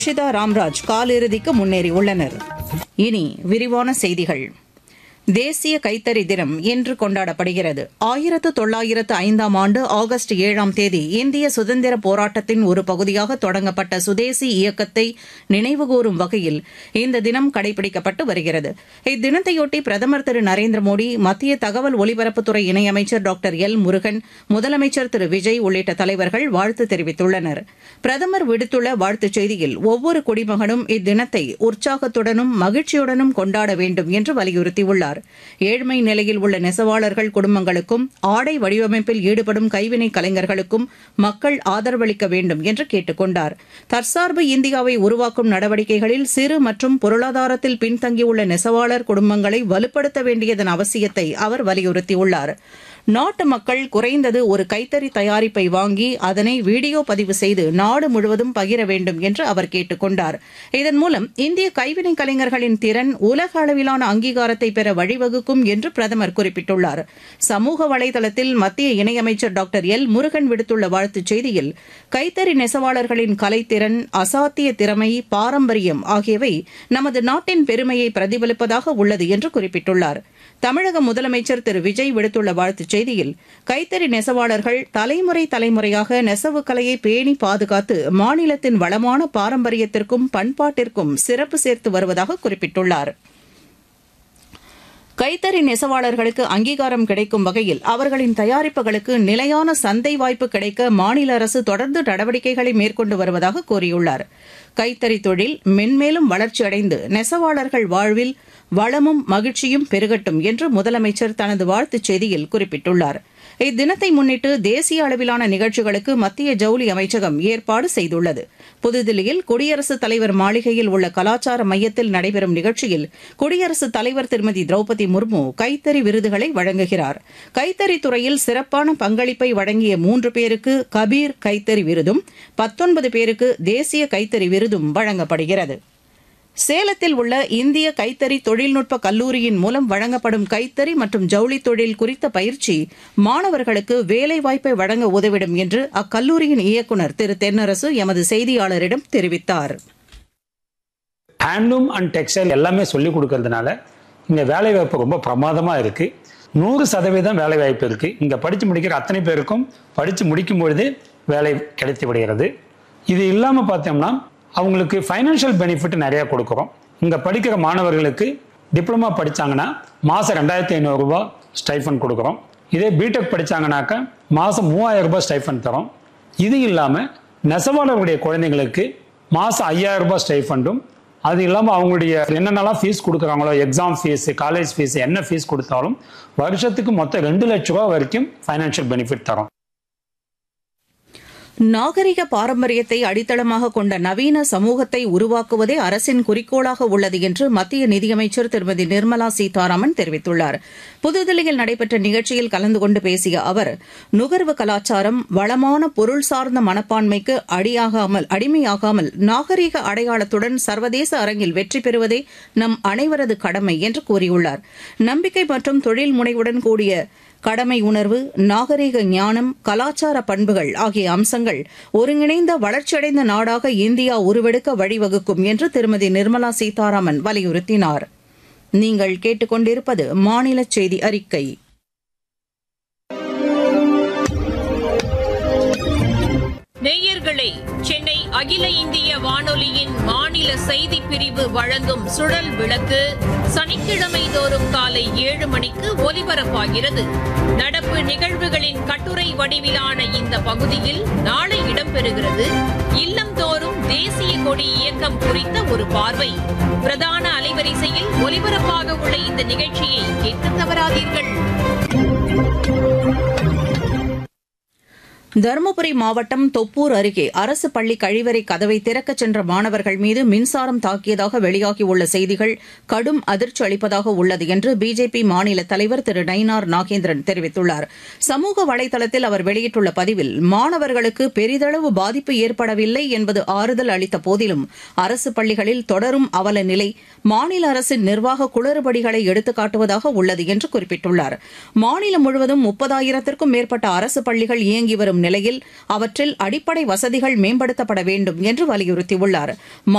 ஷிதா ராம்ராஜ் காலிறுதிக்கு முன்னேறியுள்ளனர் இனி விரிவான செய்திகள் தேசிய கைத்தறி தினம் இன்று கொண்டாடப்படுகிறது ஆயிரத்து தொள்ளாயிரத்து ஐந்தாம் ஆண்டு ஆகஸ்ட் ஏழாம் தேதி இந்திய சுதந்திர போராட்டத்தின் ஒரு பகுதியாக தொடங்கப்பட்ட சுதேசி இயக்கத்தை நினைவுகூரும் வகையில் இந்த தினம் கடைபிடிக்கப்பட்டு வருகிறது இத்தினத்தையொட்டி பிரதமர் திரு நரேந்திர மோடி மத்திய தகவல் ஒலிபரப்புத்துறை இணையமைச்சர் டாக்டர் எல் முருகன் முதலமைச்சர் திரு விஜய் உள்ளிட்ட தலைவர்கள் வாழ்த்து தெரிவித்துள்ளனர் பிரதமர் விடுத்துள்ள வாழ்த்துச் செய்தியில் ஒவ்வொரு குடிமகனும் இத்தினத்தை உற்சாகத்துடனும் மகிழ்ச்சியுடனும் கொண்டாட வேண்டும் என்று வலியுறுத்தியுள்ளார் ஏழ்மை நிலையில் உள்ள நெசவாளர்கள் குடும்பங்களுக்கும் ஆடை வடிவமைப்பில் ஈடுபடும் கைவினை கலைஞர்களுக்கும் மக்கள் ஆதரவளிக்க வேண்டும் என்று கேட்டுக் கொண்டார் தற்சார்பு இந்தியாவை உருவாக்கும் நடவடிக்கைகளில் சிறு மற்றும் பொருளாதாரத்தில் பின்தங்கியுள்ள நெசவாளர் குடும்பங்களை வலுப்படுத்த வேண்டியதன் அவசியத்தை அவர் வலியுறுத்தியுள்ளார் நாட்டு மக்கள் குறைந்தது ஒரு கைத்தறி தயாரிப்பை வாங்கி அதனை வீடியோ பதிவு செய்து நாடு முழுவதும் பகிர வேண்டும் என்று அவர் கேட்டுக் கொண்டார் இதன் மூலம் இந்திய கைவினை கலைஞர்களின் திறன் உலக அளவிலான அங்கீகாரத்தை பெற வழிவகுக்கும் என்று பிரதமர் குறிப்பிட்டுள்ளார் சமூக வலைதளத்தில் மத்திய இணையமைச்சர் டாக்டர் எல் முருகன் விடுத்துள்ள வாழ்த்துச் செய்தியில் கைத்தறி நெசவாளர்களின் கலைத்திறன் அசாத்திய திறமை பாரம்பரியம் ஆகியவை நமது நாட்டின் பெருமையை பிரதிபலிப்பதாக உள்ளது என்று குறிப்பிட்டுள்ளார் தமிழக முதலமைச்சர் திரு விஜய் விடுத்துள்ள வாழ்த்துச் செய்தியில் கைத்தறி நெசவாளர்கள் தலைமுறை தலைமுறையாக நெசவு கலையை பேணி பாதுகாத்து மாநிலத்தின் வளமான பாரம்பரியத்திற்கும் பண்பாட்டிற்கும் சிறப்பு சேர்த்து வருவதாக குறிப்பிட்டுள்ளார் கைத்தறி நெசவாளர்களுக்கு அங்கீகாரம் கிடைக்கும் வகையில் அவர்களின் தயாரிப்புகளுக்கு நிலையான சந்தை வாய்ப்பு கிடைக்க மாநில அரசு தொடர்ந்து நடவடிக்கைகளை மேற்கொண்டு வருவதாக கூறியுள்ளார் கைத்தறி தொழில் மென்மேலும் வளர்ச்சியடைந்து நெசவாளர்கள் வாழ்வில் வளமும் மகிழ்ச்சியும் பெருகட்டும் என்று முதலமைச்சர் தனது வாழ்த்துச் செய்தியில் குறிப்பிட்டுள்ளார் இத்தினத்தை முன்னிட்டு தேசிய அளவிலான நிகழ்ச்சிகளுக்கு மத்திய ஜவுளி அமைச்சகம் ஏற்பாடு செய்துள்ளது புதுதில்லியில் குடியரசுத் தலைவர் மாளிகையில் உள்ள கலாச்சார மையத்தில் நடைபெறும் நிகழ்ச்சியில் குடியரசுத் தலைவர் திருமதி திரௌபதி முர்மு கைத்தறி விருதுகளை வழங்குகிறார் கைத்தறி துறையில் சிறப்பான பங்களிப்பை வழங்கிய மூன்று பேருக்கு கபீர் கைத்தறி விருதும் பத்தொன்பது பேருக்கு தேசிய கைத்தறி விருதும் வழங்கப்படுகிறது சேலத்தில் உள்ள இந்திய கைத்தறி தொழில்நுட்ப கல்லூரியின் மூலம் வழங்கப்படும் கைத்தறி மற்றும் ஜவுளி தொழில் குறித்த பயிற்சி மாணவர்களுக்கு வேலைவாய்ப்பை வழங்க உதவிடும் என்று அக்கல்லூரியின் இயக்குநர் திரு தென்னரசு எமது செய்தியாளரிடம் தெரிவித்தார் ஹேண்ட்லூம் அண்ட் டெக்ஸ்டைல் எல்லாமே சொல்லி கொடுக்கறதுனால இங்கே வேலைவாய்ப்பு ரொம்ப பிரமாதமாக இருக்கு நூறு சதவீதம் வேலைவாய்ப்பு இருக்கு இங்கே படித்து முடிக்கிற அத்தனை பேருக்கும் படித்து முடிக்கும் பொழுது வேலை கிடைத்து விடுகிறது இது இல்லாமல் பார்த்தோம்னா அவங்களுக்கு ஃபைனான்ஷியல் பெனிஃபிட் நிறைய கொடுக்குறோம் இங்கே படிக்கிற மாணவர்களுக்கு டிப்ளமா படித்தாங்கன்னா மாதம் ரெண்டாயிரத்தி ஐநூறுரூபா ஸ்டைஃபன் கொடுக்குறோம் இதே பிடெக் படித்தாங்கனாக்கா மாதம் மூவாயிரம் ரூபாய் ஸ்டைஃபன் தரோம் இது இல்லாமல் நெசவாளர்களுடைய குழந்தைங்களுக்கு மாதம் ஐயாயிரம் ரூபாய் ஸ்டைஃபண்டும் அது இல்லாமல் அவங்களுடைய என்னென்னலாம் ஃபீஸ் கொடுக்குறாங்களோ எக்ஸாம் ஃபீஸ் காலேஜ் ஃபீஸ் என்ன ஃபீஸ் கொடுத்தாலும் வருஷத்துக்கு மொத்தம் ரெண்டு லட்ச ரூபா வரைக்கும் ஃபைனான்ஷியல் பெனிஃபிட் தரோம் நாகரிக பாரம்பரியத்தை அடித்தளமாக கொண்ட நவீன சமூகத்தை உருவாக்குவதே அரசின் குறிக்கோளாக உள்ளது என்று மத்திய நிதியமைச்சர் திருமதி நிர்மலா சீதாராமன் தெரிவித்துள்ளார் புதுதில்லியில் நடைபெற்ற நிகழ்ச்சியில் கலந்து கொண்டு பேசிய அவர் நுகர்வு கலாச்சாரம் வளமான பொருள் சார்ந்த மனப்பான்மைக்கு அடியாகாமல் அடிமையாகாமல் நாகரிக அடையாளத்துடன் சர்வதேச அரங்கில் வெற்றி பெறுவதே நம் அனைவரது கடமை என்று கூறியுள்ளார் நம்பிக்கை மற்றும் தொழில் முனைவுடன் கூடிய கடமை உணர்வு நாகரீக ஞானம் கலாச்சார பண்புகள் ஆகிய அம்சங்கள் ஒருங்கிணைந்த வளர்ச்சியடைந்த நாடாக இந்தியா உருவெடுக்க வழிவகுக்கும் என்று திருமதி நிர்மலா சீதாராமன் வலியுறுத்தினார் நீங்கள் கேட்டுக்கொண்டிருப்பது மாநில செய்தி அறிக்கை நேயர்களே சென்னை அகில இந்திய வானொலியின் மாநில செய்திப் பிரிவு வழங்கும் சுழல் விளக்கு சனிக்கிழமை தோறும் காலை ஏழு மணிக்கு ஒலிபரப்பாகிறது நடப்பு நிகழ்வுகளின் கட்டுரை வடிவிலான இந்த பகுதியில் நாளை இடம்பெறுகிறது இல்லந்தோறும் தேசிய கொடி இயக்கம் குறித்த ஒரு பார்வை பிரதான அலைவரிசையில் ஒலிபரப்பாக உள்ள இந்த நிகழ்ச்சியை கேட்க தவறாதீர்கள் தருமபுரி மாவட்டம் தொப்பூர் அருகே அரசு பள்ளி கழிவறை கதவை திறக்கச் சென்ற மாணவர்கள் மீது மின்சாரம் தாக்கியதாக வெளியாகியுள்ள செய்திகள் கடும் அதிர்ச்சி அளிப்பதாக உள்ளது என்று பிஜேபி மாநில தலைவர் திரு நயினார் நாகேந்திரன் தெரிவித்துள்ளார் சமூக வலைதளத்தில் அவர் வெளியிட்டுள்ள பதிவில் மாணவர்களுக்கு பெரிதளவு பாதிப்பு ஏற்படவில்லை என்பது ஆறுதல் அளித்த போதிலும் அரசு பள்ளிகளில் தொடரும் அவல நிலை மாநில அரசின் நிர்வாக குளறுபடிகளை எடுத்துக்காட்டுவதாக உள்ளது என்று குறிப்பிட்டுள்ளார் மாநிலம் முழுவதும் முப்பதாயிரத்திற்கும் மேற்பட்ட அரசு பள்ளிகள் இயங்கி வரும் நிலையில் அவற்றில் அடிப்படை வசதிகள் மேம்படுத்தப்பட வேண்டும் என்று வலியுறுத்தியுள்ளார்